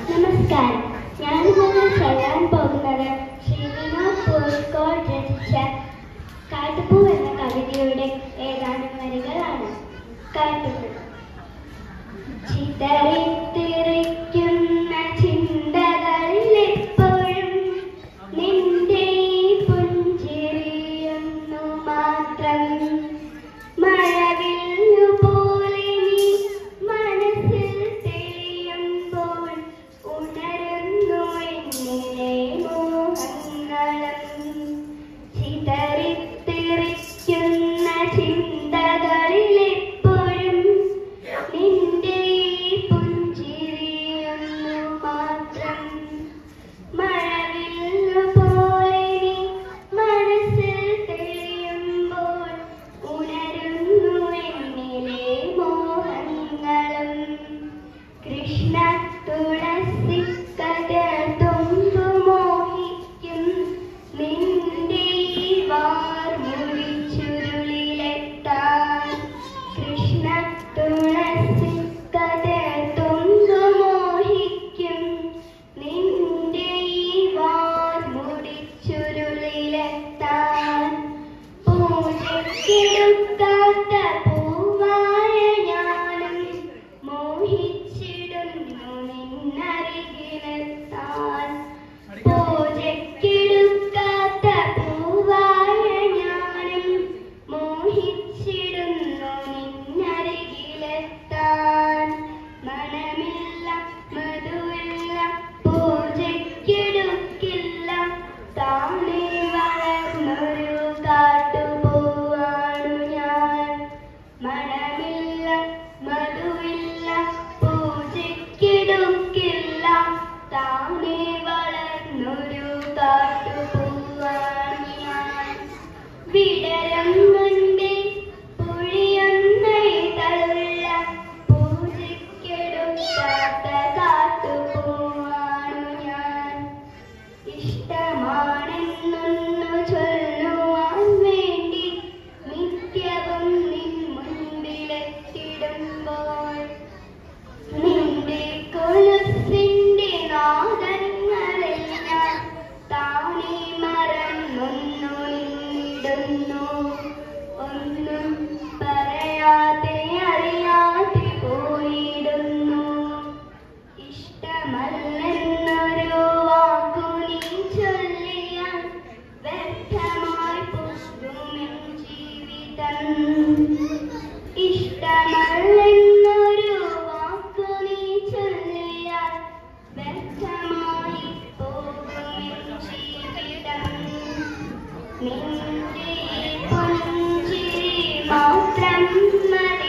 നമസ്കാരം ഞാനിന്ന് ചൊല്ലാൻ പോകുന്നത് ശ്രീ വിനോദ് പൂർക്കോട് രചിച്ച കാട്ടുപൂ എന്ന കവിതയുടെ ഏതാനും വരികളാണ് കാട്ടുപൂ ചിതറിത്തിറിക്കുന്ന ചിന്തകളിൽ എപ്പോഴും നിന്റെ ഈ പുഞ്ചിരിയൊന്നു മാത്രം മഴവില്ലു പോലെ നീ മനസ്സിൽ തെളിയുമ്പോൾ ഉണരുന്നു എന്നിലെ മോഹങ്ങളും ചിതറിത്തെറിക്കുന്ന ചിന്തകളിൽ എപ്പോഴും നിന്റെ ഈ പുഞ്ചിരിയൊന്നു മാത്രം മഴവില്ലു പോലെ നീ മനസ്സിൽ തെളിയുമ്പോൾ ഉണരുന്നു എന്നിലെ മോഹങ്ങളും കൃഷ്ണ തുളസി കഥകൾ തുമ്പു മോഹിക്കും നിന്റെ ഈ വാർമുടി ചുരുളിലെത്താൻ കൃഷ്ണ തുളസി കഥകൾ തുമ്പു മോഹിക്കും നിന്റെ ഈ വാർമുടി ചുരുളിലെത്താൻ പൂജയ്ക്കെടുക്കാത്ത പൂവായ ഞാനും മോഹിച്ചിടുന്നു നിന്നരികിലെത്താൻ പൂജയ്ക്കെടുക്കാത്ത പൂവായ ഞാനും മോഹിച്ചിടുന്നു നിന്നരികിലെത്താൻ മണമില്ല മധുവില്ല പൂജയ്ക്കെടുക്കില്ല താനേ വളർന്നൊരു കാട്ടുപൂവാണു ഞാൻ മണമില്ല മധുവില്ല പൂജയ്ക്കെടുക്കില്ല താനേ വളർന്നൊരു കാട്ടുപൂവാണു ഞാൻ വിടരം മുൻപേ പൊഴിയുന്ന ഇതളുള്ള പൂജയ്ക്കെടുക്കാത്ത കാട്ടുപൂവാണു ഞാൻ ഇഷ്ടമാണെന്നൊന്നു ചൊല്ലുവാൻ വേണ്ടി നിത്യവും നിൻ മുൻപിലെത്തിടുമ്പോൾ നിന്റെ കൊലുസിന്റെ നാദങ്ങളെല്ലാം താനേ മറന്നൊന്നു നിന്നിടുന്നു ഒന്നും പറയാതെ അറിയാതെ പോയിടുന്നു ഇഷ്ടമല്ലെന്നൊരു വാക്കു നീ ചൊല്ലിയാൽ വ്യർത്ഥമായി പോകുമെൻ ജീവിതം ഇഷ്ടമല്ലെന്നൊരു വാക്കു നീ ചൊല്ലിയാൽ വ്യർത്ഥമായി പോകുമെൻ ജീവിതം നിന്റെ പുഞ്ചിരി മാത്രം മതി